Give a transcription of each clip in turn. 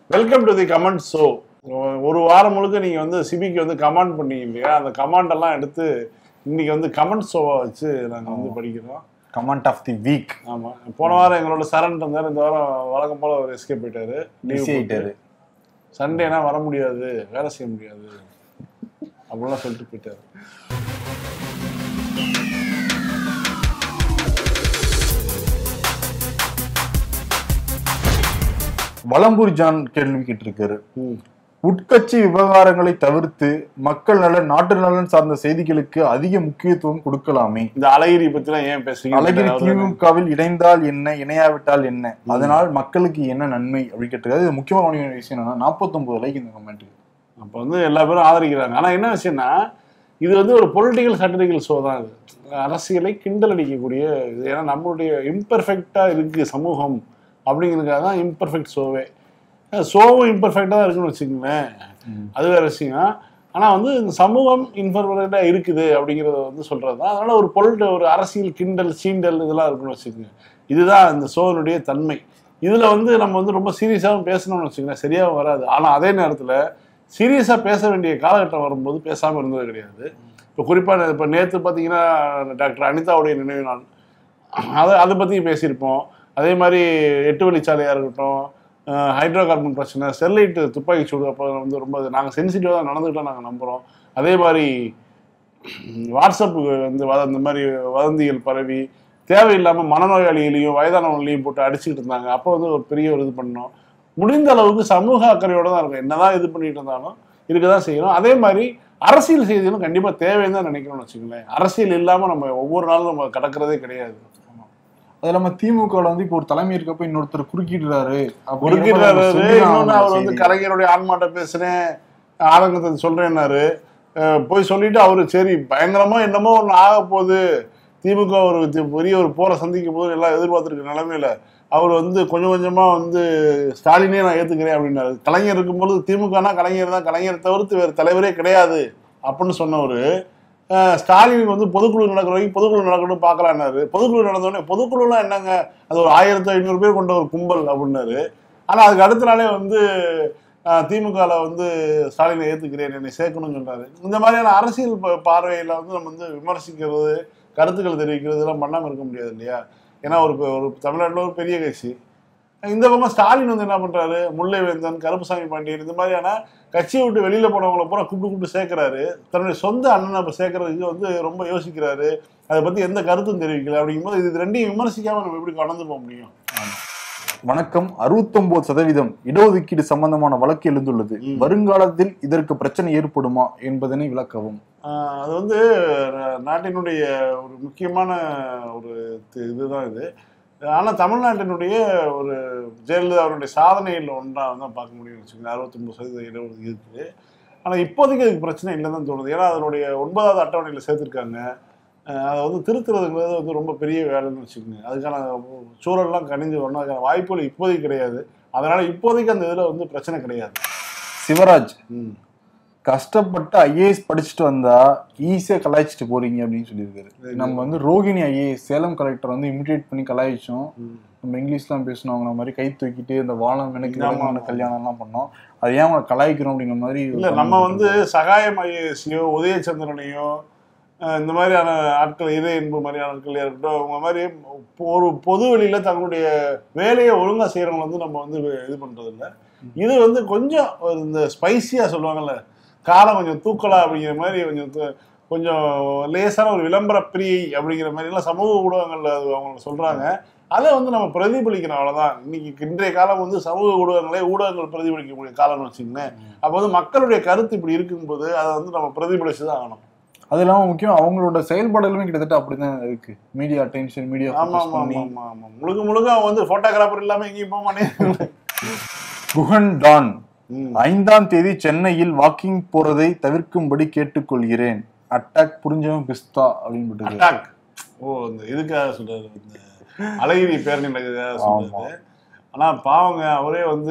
Welcome to the comment show ஒரு வாரம் முழுக்க நீங்க வந்து சிபிக்கு வந்து கமெண்ட் பண்ணீங்க இல்லையா அந்த கமெண்ட் எல்லாம் எடுத்து இன்னைக்கு வந்து கமெண்ட் ஷோவா வச்சு நாங்க வந்து படிக்கிறோம் கமெண்ட் ஆஃப் தி வீக் ஆமா போன வாரம் எங்களோட சரண் இருந்தாரு இந்த வாரம் வழக்கம் போல அவர் எஸ்கேப் போயிட்டாரு Leave பிஸி ஆயிட்டாரு சண்டேனா வர முடியாது வேலை செய்ய முடியாது அப்படிலாம் சொல்லிட்டு போயிட்டாரு வலம்பூர் ஜான் கேள்வி கேட்டிருக்காரு ம். உட்கட்சி விவகாரங்களை தவிர்த்து மக்கள் நலன் நாட்டு நலன் சார்ந்த செய்திகளுக்கு அதிக முக்கியத்துவம் கொடுக்கலாமே இந்த அழகிரி பத்திலாம் ஏன் பேசுறீங்க அழகிரி திமுகவில் இணைந்தால் என்ன இணையாவிட்டால் என்ன அதனால் மக்களுக்கு என்ன நன்மை அப்படின்னு கேட்டிருக்காரு இது முக்கியமான ஒரு விஷயம் என்னன்னா நாற்பத்தொன்பது லைக் இந்த கமெண்ட் அப்போ வந்து எல்லா பேரும் ஆதரிக்கிறாங்க ஆனா என்ன விஷயம்னா இது வந்து ஒரு பொலிட்டிக்கல் சட்டரிக்கல் ஷோ தான் இது அரசியலை கிண்டல் அடிக்கக்கூடிய இது ஏன்னா நம்மளுடைய இம்பர்ஃபெக்டா இருக்கு சமூகம் அப்படிங்கிறதுக்காக தான் இம்பர்ஃபெக்ட் ஷோவே ஷோவும் இம்பர்ஃபெக்டாக தான் இருக்குன்னு வச்சுக்கோங்களேன் அது வேற விஷயம் ஆனா வந்து இந்த சமூகம் இம்பர்ஃபெக்டா இருக்குது அப்படிங்கிறத வந்து சொல்றது தான் அதனால ஒரு பொருள் ஒரு அரசியல் கிண்டல் சீண்டல் இதெல்லாம் இருக்குன்னு வச்சுக்கோங்க இதுதான் இந்த ஷோனுடைய தன்மை இதுல வந்து நம்ம வந்து ரொம்ப சீரியஸாகவும் பேசணும்னு வச்சுக்கோங்களேன் சரியாகவும் வராது ஆனா அதே நேரத்துல சீரியஸா பேச வேண்டிய காலகட்டம் வரும்போது பேசாம இருந்தது கிடையாது இப்போ குறிப்பா இப்போ நேற்று பார்த்தீங்கன்னா டாக்டர் அனிதாவுடைய நினைவு நாள் அதை அதை பற்றி பேசியிருப்போம் அதே மாதிரி எட்டு வழிச்சாலையாக இருக்கட்டும் ஹைட்ரோ கார்பன் பிரச்சனை ஸ்டெர்லைட் துப்பாக்கி சூடு அப்போ வந்து ரொம்ப நாங்கள் சென்சிட்டிவாக தான் நடந்துக்கிட்டோம் நாங்கள் நம்புகிறோம் அதே மாதிரி வாட்ஸ்அப் வந்து வத இந்த மாதிரி வதந்திகள் பரவி தேவையில்லாமல் மனநோயாளிகளையும் வயதானவங்களையும் போட்டு அடிச்சுக்கிட்டு இருந்தாங்க அப்போ வந்து ஒரு பெரிய ஒரு இது பண்ணோம் முடிந்த அளவுக்கு சமூக அக்கறையோட தான் இருக்கும் என்னதான் இது பண்ணிட்டு இருந்தாலும் இருக்க தான் செய்யணும் அதே மாதிரி அரசியல் செய்திகளும் கண்டிப்பாக தேவைன்னு தான் நினைக்கணும்னு வச்சுக்கோங்களேன் அரசியல் இல்லாமல் நம்ம ஒவ்வொரு நாளும் நம்ம கடக்கிறதே கிடையாது அது இல்லாம திமுகல வந்து இப்போ ஒரு தலைமை இருக்கப்ப இன்னொருத்தர் குறுக்கிடுறாரு குறுக்கிடுறாரு இன்னொன்னு அவர் வந்து அப்படிங்கிற கலைஞருடைய ஆன்மாட்ட பேசுறேன் ஆதங்கத்தை சொல்றேன்னாரு அஹ் போய் சொல்லிட்டு அவரு சரி பயங்கரமா என்னமோ ஒண்ணு ஆக போகுது திமுக ஒரு தி- பெரிய ஒரு போரை சந்திக்க போது எல்லாம் எதிர்பார்த்துருக்க நிலைமையில அவர் வந்து கொஞ்சம் கொஞ்சமா வந்து ஸ்டாலினே நான் ஏத்துக்கிறேன் அப்படின்னாரு கலைஞர் இருக்கும்போது திமுகனா கலைஞர் தான் கலைஞரை தவிர்த்து வேறு தலைவரே கிடையாது அப்படின்னு சொன்னவர் ஸ்டாலின் வந்து பொதுக்குழு நடக்கிற வரைக்கும் பொதுக்குழு நடக்கணும் பார்க்கலான்னாரு பொதுக்குழு நடந்தோடனே பொதுக்குழுலாம் என்னங்க அது ஒரு ஆயிரத்தி ஐநூறு பேர் கொண்ட ஒரு கும்பல் அப்படின்னாரு ஆனா அதுக்கு அடுத்த நாளே வந்து திமுகவில் வந்து ஸ்டாலினை ஏத்துக்கிறேன் என்னை சேர்க்கணும்னு சொன்னாரு இந்த மாதிரியான அரசியல் ப- பார்வையில வந்து நம்ம வந்து விமர்சிக்கிறது கருத்துக்கள் தெரிவிக்கிறது எல்லாம் பண்ணாம இருக்க முடியாது இல்லையா ஏன்னா ஒரு பெ- ஒரு தமிழ்நாட்டில் ஒரு பெரிய கட்சி இந்த பக்கம் ஸ்டாலின் வந்து என்ன பண்றாரு முல்லை வேந்தன் கருப்புசாமி பாண்டியன் இந்த மாதிரியான கட்சியை விட்டு வெளியில போனவங்கள பூரா கூப்பிட்டு கூப்பிட்டு சேர்க்கிறாரு தன்னுடைய சொந்த அண்ணனை இப்ப சேர்க்கறதுக்கு வந்து ரொம்ப யோசிக்கிறாரு அதை பத்தி எந்த கருத்தும் தெரிவிக்கல அப்படிங்கும்போது இது ரெண்டையும் விமர்சிக்காம நம்ம எப்படி கடந்து போக முடியும் வணக்கம் அறுபத்தொன்பது சதவீதம் இடஒதுக்கீடு சம்பந்தமான வழக்கு எழுந்துள்ளது ம். வருங்காலத்தில் இதற்கு பிரச்சனை ஏற்படுமா என்பதனை விளக்கவும் ஆஹ் அது வந்து நா- நாட்டினுடைய ஒரு முக்கியமான ஒரு தி- இதுதான் இது ஆனால் தமிழ்நாட்டினுடைய ஒரு ஜெயலலிதா அவருடைய சாதனையில் ஒன்றா தான் பார்க்க முடியும்னு வச்சுக்கோங்க அறுபத்தொம்பது சதவீத இடஒதுக்கீடு இருக்குது ஆனால் இப்போதைக்கு அதுக்கு பிரச்சனை இல்லைன்னு தான் தோணுது ஏன்னா அதனுடைய ஒன்பதாவது அட்டவணையில் சேர்த்துருக்காங்க ஆஹ் அதை வந்து திருத்துறதுங்கிறது வந்து ரொம்ப பெரிய வேலைன்னு வச்சுக்கோங்க அதுக்கான சூழல்லாம் கணிஞ்சு வரணும் அதுக்கான வாய்ப்புகள் இப்போதைக்கு கிடையாது அதனால இப்போதைக்கு அந்த இதில் வந்து பிரச்சனை கிடையாது சிவராஜ் ம் கஷ்டப்பட்டு ஐஏஎஸ் படிச்சுட்டு வந்தா ஈஸியா கலாய்ச்சிட்டு போறீங்க அப்படின்னு சொல்லியிருக்காரு நம்ம வந்து ரோகிணி ஐஏஎஸ் சேலம் கலெக்டர் வந்து இமிடியேட் பண்ணி கலாய்ச்சோம் ம் நம்ம இங்கிலீஷ்லாம் பேசணும் அவங்க மாதிரி கை தூக்கிட்டு இந்த வாழம் எனக்கு ஆமா, விலங்கான ஆமா. கல்யாணம் எல்லாம் பண்ணோம் அது ஏன் அவங்க கலாய்க்கிறோம் அப்படிங்கிற மாதிரி இல்ல நம்ம வந்து சகாயம் ஐஏஎஸ்சியோ உதயச்சந்திரனையோ அஹ் இந்த மாதிரியான ஆட்கள் இதய என்பு மாதிரியான ஆட்கள் இருக்கட்டும் அவங்க மாதிரி ஒரு பொது வெளியில தங்களுடைய வேலையை ஒழுங்கா செய்யறவங்க வந்து நம்ம வந்து இது பண்றது இல்ல இது வந்து கொஞ்சம் ஒரு இந்த ஸ்பைசியா சொல்லுவாங்கல்ல காரம் கொஞ்சம் தூக்கலா அப்படிங்கிற மாதிரி கொஞ்சம் தூ- கொஞ்சம் லேசான ஒரு விளம்பர பிரியை அப்படிங்கிற மாதிரி எல்லாம் சமூக ஊடகங்கள்ல அது அவங்க சொல்றாங்க அதை வந்து நம்ம பிரதிபலிக்கணும் அவ்வளவுதான் இன்னைக்கு இன்றைய காலம் வந்து சமூக ஊடகங்களே ஊடகங்கள் பிரதிபலிக்கக்கூடிய காலம்னு வச்சுக்கோங்களேன் அப்போ வந்து மக்களுடைய கருத்து இப்படி இருக்கும்போது அதை வந்து நம்ம பிரதிபலிச்சு தான் ஆகணும் அது இல்லாம முக்கியம் அவங்களோட செயல்பாடுகளுமே கிட்டத்தட்ட அப்படிதான் இருக்கு மீடியா அட்டென்ஷன் மீடியா ஆமா ஆமா ஆமா ஆமா ஆமா முழுக்க முழுக்க அவன் வந்து போட்டோகிராஃபர் இல்லாம எங்கேயும் போக மாட்டேன் குஹன் டான் ம். ஐந்தாம் தேதி சென்னையில் வாக்கிங் போறதை தவிர்க்கும்படி கேட்டுக்கொள்கிறேன் அட்டாக் புரிஞ்சவன் பிஸ்தா அப்படின்னு போட்டுருக்காரு. அட்டாக் ஓ இந்த இதுக்காக சொல்றாரு இந்த அழகிரி பேரணிக்காக சொல்றாரு ஆனா பாவங்க அவரே வந்து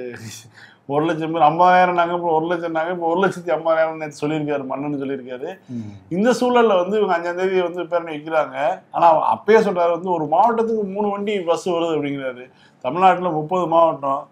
ஒரு லட்சம் பேர் ஐம்பதாயிரம் நாங்க இப்போ ஒரு லட்சம் நாங்க இப்போ ஒரு லட்சத்தி ஐம்பதாயிரம் நேற்று சொல்லியிருக்காரு மன்னன் சொல்லியிருக்காரு ம். இந்த சூழல்ல வந்து இவங்க அஞ்சாம் தேதி வந்து பேரணி வைக்கிறாங்க ஆனா அப்பயே சொல்றாரு வந்து ஒரு மாவட்டத்துக்கு மூணு வண்டி பஸ் வருது அப்படிங்கிறாரு தமிழ்நாட்டுல முப்பது மாவட்டம்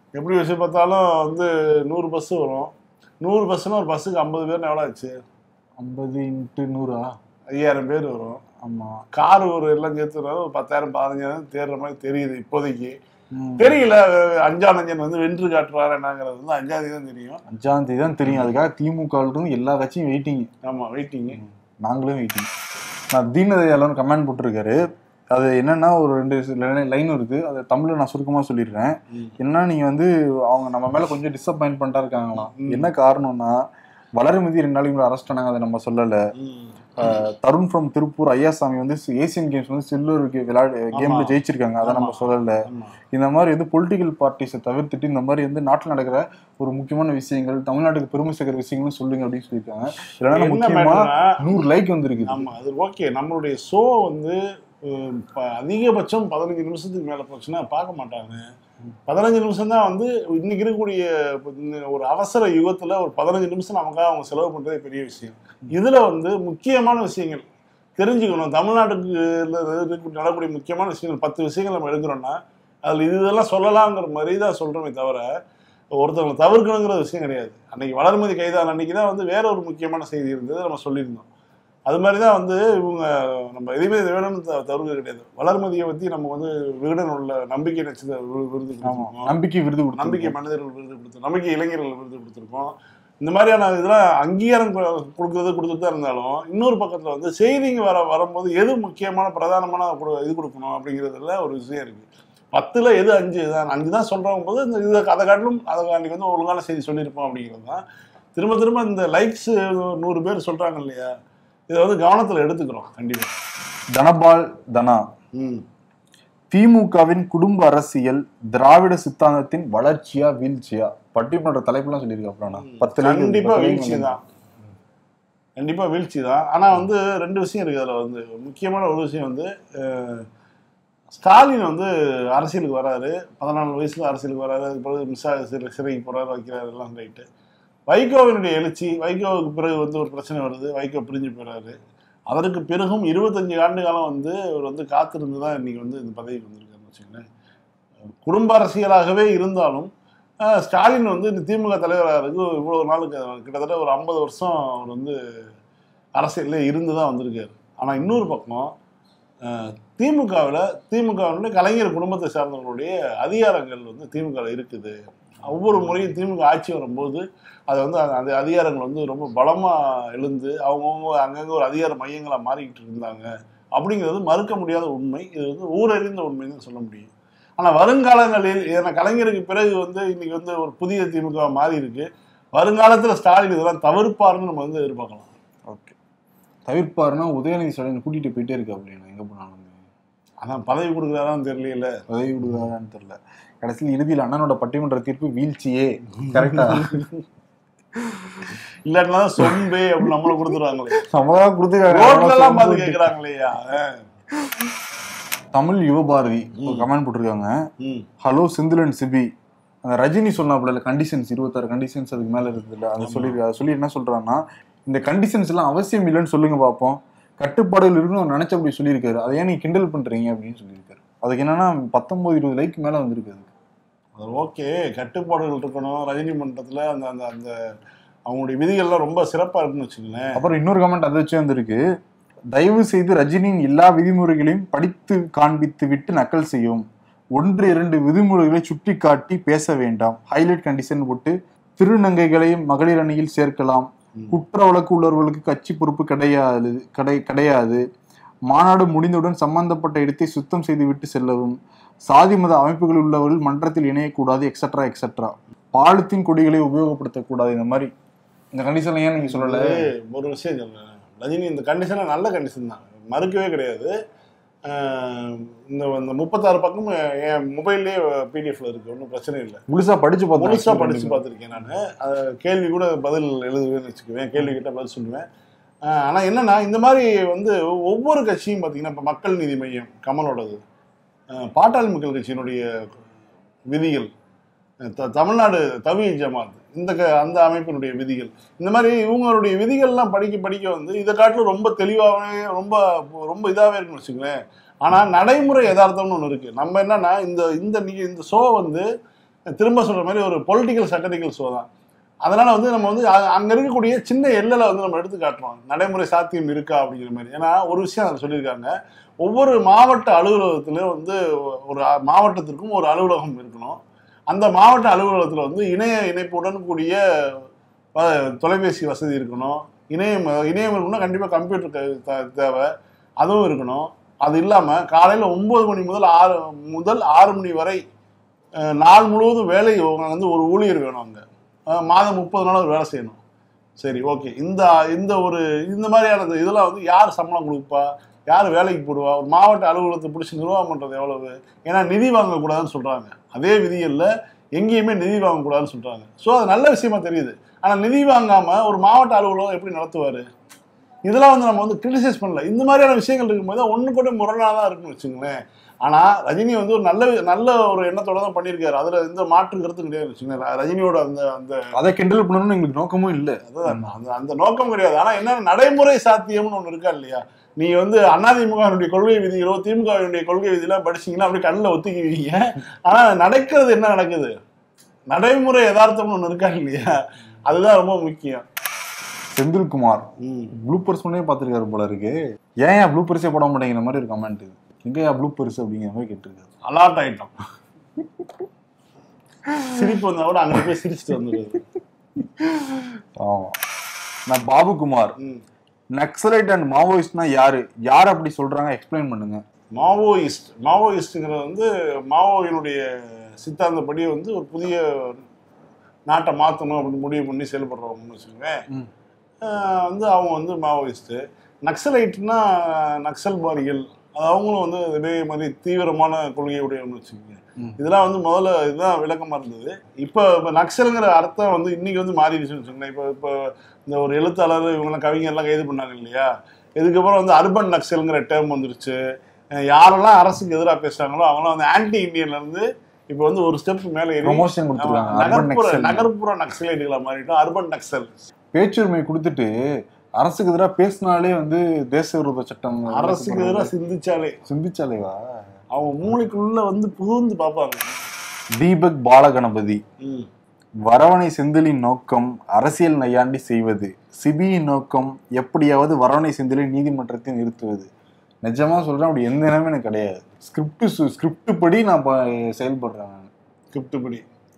எப்படி வச்சு பார்த்தாலும் வந்து நூறு பஸ் வரும் நூறு பஸ்ஸுனா ஒரு பஸ்ஸுக்கு ஐம்பது பேர் எவ்வளோ ஆச்சு ஐம்பது இன்ட்டு நூறா ஐயாயிரம் பேர் வரும் ஆமா கார் ஒரு எல்லாம் சேர்த்துனாலும் ஒரு பத்தாயிரம் பதினஞ்சாயிரம் தேடுற மாதிரி தெரியுது இப்போதைக்கு ம். தெரியல அஞ்சாம் நஞ்சன் வந்து வென்று காட்டுறாரு என்னங்கிறது வந்து அஞ்சாம் தேதி தான் தெரியும் அஞ்சாம் தேதி தான் தெரியும் அதுக்காக திமுக இருந்து எல்லா கட்சியும் வெயிட்டிங் ஆமா வெயிட்டிங் நாங்களும் வெயிட்டிங் நான் தீனதயாளன் கமெண்ட் போட்டிருக்காரு அது என்னன்னா ஒரு ரெண்டு லைன் இருக்கு அது தமிழ்ல நான் சுருக்கமா சொல்லிடுறேன் என்ன நீங்க வந்து அவங்க நம்ம மேல கொஞ்சம் டிசப்பாயிண்ட் பண்ணிட்டா இருக்காங்களாம் ம். என்ன காரணம்னா வளர்மதி ரெண்டு நாளைக்கு அரெஸ்ட் பண்ணாங்க அதை நம்ம சொல்லல அஹ், தருண் ஃப்ரம் திருப்பூர் ஐயாசாமி வந்து ஏசியன் கேம்ஸ் வந்து சில்லூருக்கு விளையாடு கேம்ல ஆமா. ஜெயிச்சிருக்காங்க அதை நம்ம ஆமா. சொல்லல ஆமா இந்த மாதிரி வந்து பொலிட்டிக்கல் பார்ட்டிஸை தவிர்த்துட்டு இந்த மாதிரி வந்து நாட்டில் நடக்கிற ஒரு முக்கியமான விஷயங்கள் தமிழ்நாட்டுக்கு பெருமை சேர்க்கிற விஷயங்களும் சொல்லுங்க அப்படின்னு சொல்லியிருக்காங்க இல்லைன்னா என்ன முக்கியமா மேட்டர்னா நூறு லைக் வந்திருக்கு ஆமா அது ஓகே நம்மளுடைய ஷோ வந்து உம், ப- அதிகபட்சம் பதினஞ்சு நிமிஷத்துக்கு மேல போச்சுன்னா பார்க்க மாட்டாங்க பதினஞ்சு நிமிஷம் தான் வந்து இன்னைக்கு இருக்கக்கூடிய இந்த ஒரு அவசர யுகத்துல ஒரு பதினஞ்சு நிமிஷம் நமக்காக அவங்க செலவு பண்றதே பெரிய விஷயம் இதுல வந்து முக்கியமான விஷயங்கள் தெரிஞ்சுக்கணும் தமிழ்நாட்டுக்கு இருக்க- நடக்கக்கூடிய முக்கியமான விஷயங்கள் பத்து விஷயங்கள் நம்ம எடுக்கிறோம்னா அதுல இது இதெல்லாம் சொல்லலாங்கிற மாதிரி தான் சொல்றோமே தவிர ஒருத்தவங்களை தவிர்க்கணுங்கிற விஷயம் கிடையாது அன்னைக்கு வளர்மதி கைதான அன்னைக்கு தான் வந்து வேற ஒரு முக்கியமான செய்தி இருந்தது நம்ம சொல்லியிருந்தோம் அது மாதிரி தான் வந்து இவங்க நம்ம எதுவுமே இதை வேணும்னு த- தவிர்க்க கிடையாது வளர்மதியை பத்தி நம்ம வந்து விகடன் உள்ள நம்பிக்கை நட்சத்திர விரு- விருது ஆமா கொடுத்திருக்கோம். நம்பிக்கை விருது கொடுத்து நம்பிக்கை மனிதர்கள் விருது கொடுத்து நம்பிக்கை இளைஞர்கள் விருது கொடுத்துருக்கோம் இந்த மாதிரியான இதெல்லாம் அங்கீகாரம் கொ- கொடுக்கறது கொடுத்துட்டு தான் இருந்தாலும் இன்னொரு பக்கத்துல வந்து செய்திங்க வர வரும்போது எது முக்கியமான பிரதானமான கொடு- இது கொடுக்கணும் அப்படிங்கிறதுல ஒரு விஷயம் இருக்கு பத்துல எது அஞ்சு தான் அஞ்சு தான் சொல்றவங்க போது இந்த இதை அதை காட்டிலும் அதை அன்னைக்கு வந்து ஒழுங்கான செய்தி சொல்லியிருப்போம் அப்படிங்கிறது தான் திரும்ப திரும்ப இந்த லைக்ஸ் நூறு பேர் சொல்றாங்க இல்லையா இதை வந்து கவனத்துல எடுத்துக்கிறோம் கண்டிப்பா தனபால் தனா ம் திமுகவின் குடும்ப அரசியல் திராவிட சித்தாந்தத்தின் வளர்ச்சியா வீழ்ச்சியா பட்டிமன்ற தலைப்புலாம் சொல்லியிருக்காப்லண்ணா பத்து லைக் கண்டிப்பா பத்து like வீழ்ச்சி வந்து- தான் கண்டிப்பா வீழ்ச்சி தான் ஆனா வந்து ரெண்டு விஷயம் இருக்கு அதுல வந்து முக்கியமான ஒரு விஷயம் வந்து அஹ், ஸ்டாலின் வந்து அரசியலுக்கு வராரு பதினாலு வயசுல அரசியலுக்கு வராரு அதுக்கு பிறகு மிஸ்ஸா சிறை சிறைக்கு போறாரு வைக்கிறாரு எல்லாம் ரைட்டு வைகோவினுடைய எழுச்சி வைகோவுக்கு பிறகு வந்து ஒரு பிரச்சனை வருது வைகோ பிரிஞ்சு போறாரு அதற்கு பிறகும் இருபத்தஞ்சு ஆண்டு காலம் வந்து அவர் வந்து காத்திருந்து தான் இன்னைக்கு வந்து இந்த பதவிக்கு வந்திருக்காருன்னு வச்சுக்கோங்களேன் குடும்ப அரசியலாகவே இருந்தாலும் அஹ், ஸ்டாலின் வந்து இந்த திமுக தலைவராருக்கு இவ்வளவு நாளுக்கு கிட்டத்தட்ட ஒரு ஐம்பது வருஷம் அவர் வந்து அரசியல்ல இருந்து தான் வந்திருக்காரு ஆனா இன்னொரு பக்கம் திமுகவில் திமுகவினுடைய கலைஞர் குடும்பத்தை சார்ந்தவர்களுடைய அதிகாரங்கள் வந்து திமுகவில் இருக்குது ஒவ்வொரு முறையும் திமுக ஆட்சி வரும்போது அது வந்து அந்த- அந்த அதிகாரங்கள் வந்து ரொம்ப பலமா எழுந்து அவங்கவுங்க அங்கங்க ஒரு அதிகார மையங்களா மாறிக்கிட்டு இருந்தாங்க அப்படிங்கிறது மறுக்க முடியாத உண்மை இது வந்து ஊரறிந்த உண்மைன்னு சொல்ல முடியும் ஆனா வருங்காலங்களில் ஏன்னா கலைஞருக்கு பிறகு வந்து இன்னைக்கு வந்து ஒரு புதிய திமுக மாறி இருக்கு வருங்காலத்துல ஸ்டாலின் இதெல்லாம் தவிர்ப்பாருன்னு நம்ம வந்து எதிர்பார்க்கலாம் ஓகே தவிர்ப்பாருன்னா உதயநிதி ஸ்டாலின் கூட்டிட்டு போயிட்டே இருக்கு அப்படின்னா எங்க போனாலும் அதான் பதவி கொடுக்குறாரான்னு தெரியல உதவி விடுவாரான்னு தெரியல கடைசியில் இறுதியில் அண்ணனோட பட்டிமன்ற தீர்ப்பு வீழ்ச்சியே கரெக்டா இல்லாட்டினா சொம்பே அப்படின்னு நம்மள கொடுத்துருவாங்களே நம்மதான் ரோட்ல எல்லாம் பார்த்து கொடுத்துருக்காங்க கேக்குறாங்களேயா தமிழ் யுவபாரதி ஒரு கமெண்ட் போட்டிருக்காங்க ம் ஹலோ செந்திலன் சிபி அந்த ரஜினி சொன்னாப்புல கண்டிஷன்ஸ் இருபத்தாறு கண்டிஷன்ஸ் அதுக்கு மேல இருக்குதுல்ல அதை சொல்லி அதை சொல்லி என்ன சொல்றான்னா இந்த கண்டிஷன்ஸ் எல்லாம் அவசியம் இல்லைன்னு சொல்லுங்க பார்ப்போம் கட்டுப்பாடுகள் இருக்குன்னு அவர் நினைச்சபடி சொல்லியிருக்காரு அதை ஏன் நீங்க கிண்டல் பண்றீங்க அப்படின்னு சொல்லியிருக்காரு அதுக்கு என்னன்னா பத்தொன்பது இருபது லைக் மேல வந்திருக்கு அதுக்கு அது ஓகே கட்டுப்பாடுகள் இருக்கணும் ரஜினி மன்றத்துல அந்த அந்த அந்த அவங்களுடைய விதிகள்லாம் ரொம்ப சிறப்பா இருக்குன்னு வச்சுக்கோங்களேன் அப்புறம் இன்னொரு கமெண்ட் அதை வச்சு வந்திருக்கு தயவு செய்து ரஜினியின் எல்லா விதிமுறைகளையும் படித்து காண்பித்து விட்டு நக்கல் செய்யும் ஒன்று இரண்டு விதிமுறைகளை சுட்டி காட்டி பேச வேண்டாம் ஹைலைட் கண்டிஷன் போட்டு திருநங்கைகளையும் மகளிர் அணியில் சேர்க்கலாம் ம். குற்ற வழக்கு உள்ளவர்களுக்கு கட்சி பொறுப்பு கிடையாது கடை கிடையாது மாநாடு முடிந்தவுடன் சம்பந்தப்பட்ட இடத்தை சுத்தம் செய்து விட்டு செல்லவும் சாதி மத அமைப்புகளில் உள்ளவர்கள் மன்றத்தில் இணையக்கூடாது எக்ஸட்ரா எக்ஸட்ரா பாலித்தீன் கொடிகளை உபயோகப்படுத்தக்கூடாது இந்த மாதிரி இந்த கண்டிஷன்ல ஏன் நீங்க சொல்லல அது ஒரு விஷயம் சொல்றேன் ரஜினி இந்த கண்டிஷனை நல்ல கண்டிஷன் தான் மறுக்கவே கிடையாது ஆஹ் இந்த இந்த முப்பத்தாறு பக்கம் என் மொபைல்லே பிடிஎஃப்ல இருக்கு ஒன்றும் பிரச்சனை இல்லை முழுசா படிச்சு பார்த்தேன் முழுசா படிச்சு பார்த்துருக்கேன் நான் கேள்வி கூட பதில் எழுதுவேன்னு வச்சுக்குவேன் கேள்வி கிட்ட பதில் சொல்லுவேன் ஆஹ் ஆனா என்னன்னா இந்த மாதிரி வந்து ஒவ்வொரு கட்சியும் பார்த்தீங்கன்னா இப்போ மக்கள் நீதி மையம் கமலோடது ஆஹ் பாட்டாளி மக்கள் கட்சியினுடைய விதிகள் த- தமிழ்நாடு தவி ஜமாத் இந்த க அந்த அமைப்பினுடைய விதிகள் இந்த மாதிரி இவங்களுடைய விதிகள்லாம் படிக்க படிக்க வந்து இதை காட்டிலும் ரொம்ப தெளிவாகவே ரொம்ப ரொம்ப இதாகவே இருக்குன்னு வச்சுக்கோங்களேன் ஆனால் நடைமுறை யதார்த்தம்னு ஒன்று இருக்குது நம்ம என்னன்னா இந்த இந்த நீ- இந்த ஷோ வந்து திரும்ப சொல்ற மாதிரி ஒரு பொலிட்டிக்கல் சட்டரிக்கல் ஷோ தான் அதனால வந்து நம்ம வந்து அ- அங்க இருக்கக்கூடிய சின்ன எல்லையில வந்து நம்ம எடுத்து காட்டுறோம் நடைமுறை சாத்தியம் இருக்கா அப்படிங்கிற மாதிரி ஏன்னா ஒரு விஷயம் அதில் சொல்லியிருக்காங்க ஒவ்வொரு மாவட்ட அலுவலகத்திலும் வந்து ஒரு அ- மாவட்டத்திற்கும் ஒரு அலுவலகம் இருக்கணும் அந்த மாவட்ட அலுவலகத்தில் வந்து இணைய இணைப்புடன் கூடிய அஹ், தொலைபேசி வசதி இருக்கணும் இணையம் இணையம் இருக்கணும்னா கண்டிப்பாக கம்ப்யூட்டர் க- த- தேவை அதுவும் இருக்கணும் அது இல்லாமல் காலையில் ஒம்பது மணி முதல் ஆறு முதல் ஆறு மணி வரை அஹ், நாள் முழுவதும் வேலை வந்து ஒரு ஊழியர் வேணும் அங்கே மாதம் முப்பது நாள் அவர் வேலை செய்யணும் சரி ஓகே இந்த இந்த ஒரு இந்த மாதிரியான இதெல்லாம் வந்து யார் சம்பளம் கொடுப்பா யார் வேலைக்கு போடுவா ஒரு மாவட்ட அலுவலகத்தை பிடிச்சி நிர்வாகம் பண்ணுறது எவ்வளவு ஏன்னா நிதி வாங்கக்கூடாதுன்னு சொல்கிறாங்க அதே விதிகளில் எங்கேயுமே நிதி வாங்கக்கூடாதுன்னு சொல்கிறாங்க ஸோ அது நல்ல விஷயமா தெரியுது ஆனால் நிதி வாங்காமல் ஒரு மாவட்ட அலுவலகம் எப்படி நடத்துவார் இதெல்லாம் வந்து நம்ம வந்து கிரிட்டிசைஸ் பண்ணல இந்த மாதிரியான விஷயங்கள் இருக்கும்போது ஒன்று கூட முரணாக தான் இருக்குன்னு வச்சுங்களேன் ஆனால் ரஜினி வந்து ஒரு நல்ல நல்ல ஒரு எண்ணத்தோட தான் பண்ணியிருக்காரு அதில் எந்த மாற்று கருத்து கிடையாது வச்சுங்களேன் ரஜினியோட அந்த அந்த அதை கிண்டல் பண்ணணும்னு எங்களுக்கு நோக்கமும் இல்ல அதுதான் அந்த அந்த நோக்கம் கிடையாது ஆனா என்ன நடைமுறை சாத்தியம்னு ஒண்ணு இருக்கா இல்லையா நீங்க வந்து அதிமுகவினுடைய கொள்கை விதிகளோ திமுகவினுடைய கொள்கை விதியெல்லாம் படிச்சீங்கன்னா அப்படி கண்ணில் ஒத்திக்குவீங்க ஆனா நடக்கிறது என்ன நடக்குது நடைமுறை யதார்த்தம்னு ஒண்ணு இருக்கா இல்லையா அதுதான் ரொம்ப முக்கியம் செந்தில்குமார் ம். ப்ளூப்பர்ஸ் பண்ணே பார்த்துருக்காரு போல இருக்கு ஏன் ஏன் ப்ளூப்பர்ஸே போட மாட்டேங்கிற மாதிரி ஒரு கமெண்ட் எங்கயா ப்ளூப்பர்ஸ் அப்படிங்கிற மாதிரி கேட்டிருக்காரு அலாட் ஆயிட்டோம் சிரிப்பு வந்தா கூட அங்க போய் சிரிச்சுட்டு வந்துடுது ஆமா நான் பாபுகுமார் ம். நக்சலைட் அண்ட் மாவோயிஸ்ட்னா யாரு யார் அப்படி சொல்றாங்க எக்ஸ்பிளைன் பண்ணுங்க மாவோயிஸ்ட் மாவோயிஸ்ட்டுங்கிறது வந்து மாவோயினுடைய சித்தாந்தப்படி வந்து ஒரு புதிய நாட்டை மாற்றணும் அப்படின்னு முடிவு பண்ணி செயல்படுறவங்கன்னு வச்சுக்கோங்களேன் ம். ஆஹ் வந்து அவங்க வந்து மாவோயிஸ்ட்டு நக்சலைட்னா நக்சல்பாரிகள் அது அவங்களும் வந்து இதே மாதிரி தீவிரமான கொள்கையுடையவன்னு வச்சுக்கோங்க ம். இதெல்லாம் வந்து முதல்ல இதுதான் விளக்கமா இருந்தது இப்போ இப்போ நக்சலுங்கிற அர்த்தம் வந்து இன்னைக்கு வந்து மாறிடுச்சுன்னு வச்சுக்கோங்களேன் இப்போ இப்போ இந்த ஒரு எழுத்தாளர் இவங்கெல்லாம் கவிஞர்லாம் கைது பண்ணாங்க இல்லையா இதுக்கப்புறம் வந்து அர்பன் நக்சலுங்கிற டேர்ம் வந்துருச்சு அஹ் யாரெல்லாம் அரசுக்கு எதிராக பேசுறாங்களோ அவங்களாம் வந்து ஆன்டி இந்தியன்ல இருந்து இப்போ வந்து ஒரு ஸ்டெப் மேலே ஏறி ப்ரொமோஷன் ஆமா, கொடுத்துருக்காங்க அர்பன் நகர்ப்புற நக்சல் நகர்ப்புற நக்சலைட்டுகளா மாறிட்டோம் அர்பன் நக்சல் பேச்சுரிமை கொடுத்துட்டு அரசுக்கு எதிராக பேசினாலே வந்து தேச விரோத சட்டம் அரசுக்கு எதிராக சிந்திச்சாலே சிந்திச்சாலேவா அவங்க மூளைக்குள்ள வந்து புகுந்து பார்ப்பாங்க தீபக் பாலகணபதி ம். வரவணை செந்திலின் நோக்கம் அரசியல் நையாண்டி செய்வது சிபியின் நோக்கம் எப்படியாவது வரவணை செந்திலை நீதிமன்றத்தில் நிறுத்துவது நிஜமா சொல்றேன் அப்படி எந்த நேரமும் எனக்கு கிடையாது ஸ்கிரிப்ட் ஸ்கிரிப்ட் படி நான் ப- செயல்படுறேன் நான். ஸ்கிரிப்ட் படி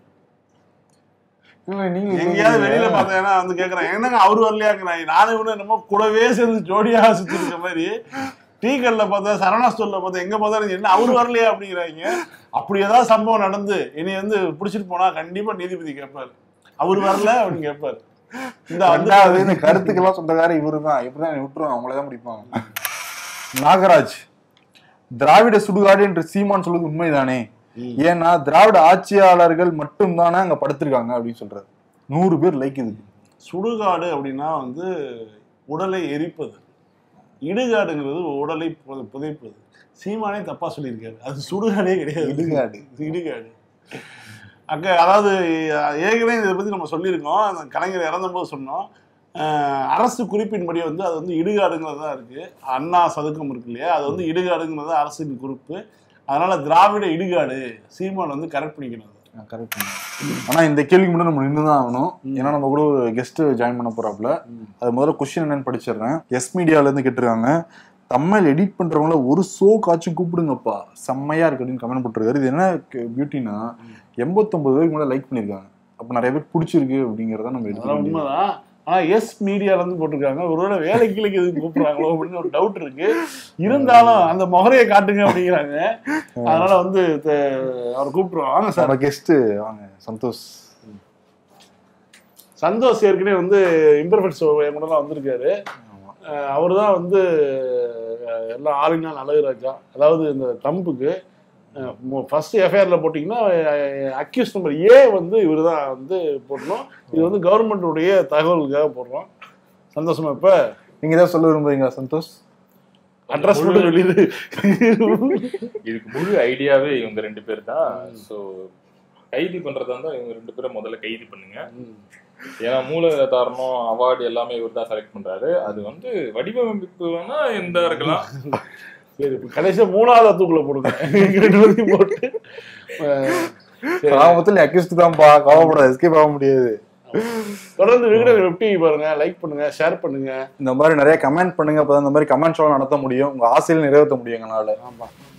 இல்ல, நீங்க எங்கேயாவது வெளியில பார்த்தேன்னா வந்து கேட்கறேன் என்னங்க அவரு வரலையாங்கிறாங்க நானும் இவனு என்னமோ கூடவே சேர்ந்து ஜோடியாக சுத்தி இருக்க மாதிரி டீ கல்ல பார்த்தா சரவணா ஸ்டோர்ல பார்த்தா எங்க பார்த்தாலும் என்ன அவரு வரலையா அப்படிங்கிறாங்க அப்படி ஏதாவது சம்பவம் நடந்து இனி வந்து பிடிச்சிட்டு போனா கண்டிப்பா நீதிபதி கேட்பாரு அவர் வரல அப்படின்னு கேட்பாரு இந்த வந்து ரெண்டாவது இந்த கருத்துக்கெல்லாம் சொந்தக்காரர் இவரு தான் எப்படிதான் விட்டுருவாங்க அவங்கள தான் பிடிப்பாங்க நாகராஜ் திராவிட சுடுகாடு என்று சீமான் சொல்வது உண்மைதானே ம். ஏன்னா திராவிட ஆட்சியாளர்கள் மட்டும்தானே அங்க படுத்திருக்காங்க அப்படின்னு சொல்றாரு நூறு பேர் லைக் இதுக்கு சுடுகாடு அப்படின்னா வந்து உடலை எரிப்பது இடுகாடுங்கிறது உடலை பு- புதைப்பது சீமானே தப்பா சொல்லியிருக்காரு அது சுடுகாடே கிடையாது இடுகாடு. இடுகாடு அக்க அதாவது ஏற்கனவே இதை பத்தி நம்ம சொல்லியிருக்கோம் அந்த கலைஞர் இறந்தபோது சொன்னோம் அஹ், அரசு குறிப்பின்படி வந்து அது வந்து இடுகாடுங்கிறது தான் இருக்கு அண்ணா சதுக்கம் இருக்கு இல்லையா அது வந்து இடுகாடுங்கிறது தான் அரசின் குறிப்பு அதனால திராவிட இடுகாடு சீமான் வந்து கரெக்ட் பண்ணிக்கணும் அது. கரெக்ட் ஆனா இந்த கேள்விக்கு முன்னாடி நம்ம நின்று தான் ஆகணும் ஏன்னா நம்ம கூட ஒரு கெஸ்ட் ஜாயின் பண்ண போறாப்ல அது முதல்ல கொஸ்டின் என்னன்னு படிச்சிடுறேன் எஸ் மீடியால இருந்து கேட்டிருக்காங்க தமிழ் எடிட் பண்றவங்கள ஒரு ஷோ காச்சும் கூப்பிடுங்கப்பா செம்மையா இருக்கு அப்படின்னு கமெண்ட் போட்டிருக்காரு இது என்ன பியூட்டினா எண்பத்தொன்பது பேருக்கு மேல லைக் பண்ணிருக்காங்க அப்ப நிறைய பேர் பிடிச்சிருக்கு அப்படிங்கறத நம்ம அதெல்லாம் எடுத்துக்கலாம் உண்மைதான் ஆனா எஸ் மீடியால இருந்து போட்டிருக்காங்க ஒருவேளை வேலை கீழே எதுவும் கூப்பிடுறாங்களோ அப்படின்னு ஒரு டவுட் இருக்கு இருந்தாலும் அந்த முகரையை காட்டுங்க அப்படிங்கிறாங்க அதனால வந்து த- அவர் கூப்பிடுறோம் வாங்க சார் நம்ம கெஸ்ட் வாங்க சந்தோஷ் சந்தோஷ் ஏற்கனவே வந்து இம்பர்ஃபெக்ட் ஷோ என் கூடலாம் வந்திருக்காரு அவர் தான் வந்து அஹ், எல்லாம் ஆளுநாள் அழகுராஜா அதாவது இந்த தம்புக்கு ஃபர்ஸ்ட் எஃப்ஐஆர்ல போட்டிங்கன்னா அக்யூஸ் நம்பர் ஏ வந்து இவர் தான் வந்து போடணும் இது வந்து கவர்மெண்ட்டுடைய தகவலுக்காக போடுறோம் சந்தோஷமா இப்ப நீங்க ஏதாவது சொல்ல விரும்புறீங்களா சந்தோஷ் அட்ரஸ் மட்டும் சொல்லிடு இதுக்கு முழு ஐடியாவே இவங்க ரெண்டு பேர் தான் ஸோ கைது பண்றதா இருந்தா இவங்க ரெண்டு பேரும் முதல்ல கைது பண்ணுங்க ஏன்னா மூலதாரணம் அவார்டு எல்லாமே இவர் தான் செலக்ட் பண்றாரு அது வந்து வடிவமைப்பு வேணா எந்த இருக்கலாம் சரி இப்ப கடைசியா மூணாவது தூக்குல போடுங்க எங்க ரெண்டு பேரையும் போட்டு அஹ், கிராமத்துல அக்யூஸ்ட் தான்ப்பா கவலைப்படாத எஸ்கேப் ஆக முடியாது தொடர்ந்து விகடன் வெப் டிவி பாருங்க லைக் பண்ணுங்க ஷேர் பண்ணுங்க இந்த மாதிரி நிறைய கமெண்ட் பண்ணுங்க அப்பதான் இந்த மாதிரி கமெண்ட்ஸ் எல்லாம் நடத்த முடியும் உங்க ஆசையில நிறைவேற்ற முடியும் எங்களால ஆமா